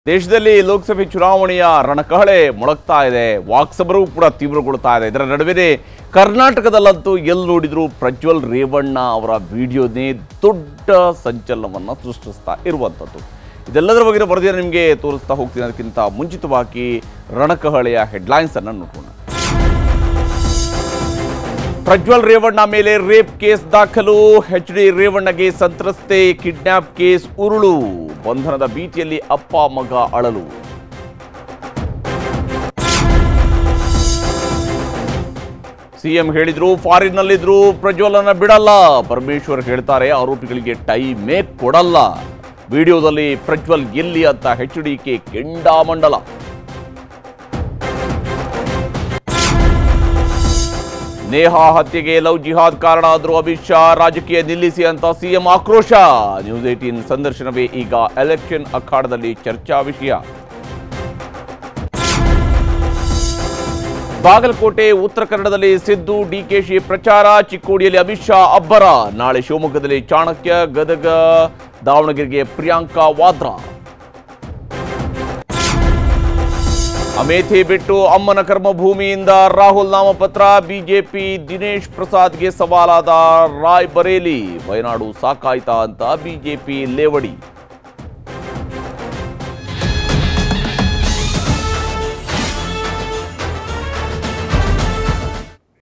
ದೇಶದಲ್ಲಿ ಲೋಕಸಭೆ ಚುನಾವಣೆಯ ರಣಕಹಳೆ ಮೊಳಗ್ತಾ ಇದೆ ವಾಕ್ಸಮರವೂ ಕೂಡ ತೀವ್ರಗೊಳ್ತಾ ಇದೆ ಇದರ ನಡುವೆ ಕರ್ನಾಟಕದಲ್ಲಂತೂ ಎಲ್ಲಿ ನೋಡಿದ್ರು ಪ್ರಜ್ವಲ್ ರೇವಣ್ಣ ಅವರ ವಿಡಿಯೋನೇ ದೊಡ್ಡ ಸಂಚಲನವನ್ನು ಸೃಷ್ಟಿಸ್ತಾ ಇರುವಂಥದ್ದು ಇದೆಲ್ಲದರ ಬಗ್ಗೆ ವರದಿಯನ್ನು ನಿಮಗೆ ತೋರಿಸ್ತಾ ಹೋಗ್ತೀನಿ ಅದಕ್ಕಿಂತ ಮುಂಚಿತವಾಗಿ ರಣಕಹಳೆಯ ಹೆಡ್ಲೈನ್ಸ್ ಅನ್ನು ನೋಡೋಣ ಪ್ರಜ್ವಲ್ ರೇವಣ್ಣ ಮೇಲೆ ರೇಪ್ ಕೇಸ್ ದಾಖಲು ಎಚ್ ಡಿ ರೇವಣ್ಣಗೆ ಸಂತ್ರಸ್ತೆ ಕಿಡ್ನಾಪ್ ಕೇಸ್ ಉರುಳು ಬಂಧನದ ಭೀತಿಯಲ್ಲಿ ಅಪ್ಪ ಮಗ ಅಳಲು ಸಿಎಂ ಹೇಳಿದ್ರು ಫಾರಿನ್ನಲ್ಲಿದ್ರು ಪ್ರಜ್ವಲನ ಬಿಡಲ್ಲ ಪರಮೇಶ್ವರ್ ಹೇಳ್ತಾರೆ ಆರೋಪಿಗಳಿಗೆ ಟೈಮೇ ಕೊಡಲ್ಲ ವಿಡಿಯೋದಲ್ಲಿ ಪ್ರಜ್ವಲ್ ಎಲ್ಲಿ ಅಂತ ಎಚ್ ಡಿಕೆ ಕೆಂಡಾಮಂಡಲ ನೇಹಾ ಹತ್ಯೆಗೆ ಲವ್ ಜಿಹಾದ್ ಕಾರಣ ಆದರೂ ಅಮಿತ್ ಶಾ ರಾಜಕೀಯ ನಿಲ್ಲಿಸಿ ಅಂತ ಸಿಎಂ ಆಕ್ರೋಶ ನ್ಯೂಸ್ ಏಟೀನ್ ಸಂದರ್ಶನವೇ ಈಗ ಎಲೆಕ್ಷನ್ ಅಖಾಡದಲ್ಲಿ ಚರ್ಚಾ ವಿಷಯ ಬಾಗಲಕೋಟೆ ಉತ್ತರ ಕನ್ನಡದಲ್ಲಿ ಸಿದ್ದು ಡಿಕೆಶಿ ಪ್ರಚಾರ ಚಿಕ್ಕೋಡಿಯಲ್ಲಿ ಅಮಿತ್ ಶಾ ಅಬ್ಬರ ನಾಳೆ ಶಿವಮೊಗ್ಗದಲ್ಲಿ ಚಾಣಕ್ಯ ಗದಗ ದಾವಣಗೆರೆಗೆ ಪ್ರಿಯಾಂಕಾ ವಾದ್ರಾ ಅಮೇಥಿ ಬಿಟ್ಟು ಅಮ್ಮನ ಕರ್ಮಭೂಮಿಯಿಂದ ರಾಹುಲ್ ನಾಮಪತ್ರ ಬಿಜೆಪಿ ದಿನೇಶ್ ಪ್ರಸಾದ್ಗೆ ಸವಾಲಾದ ರಾಯ್ ಬರೇಲಿ ವಯನಾಡು ಸಾಕಾಯ್ತಾ ಅಂತ ಬಿಜೆಪಿ ಲೇವಡಿ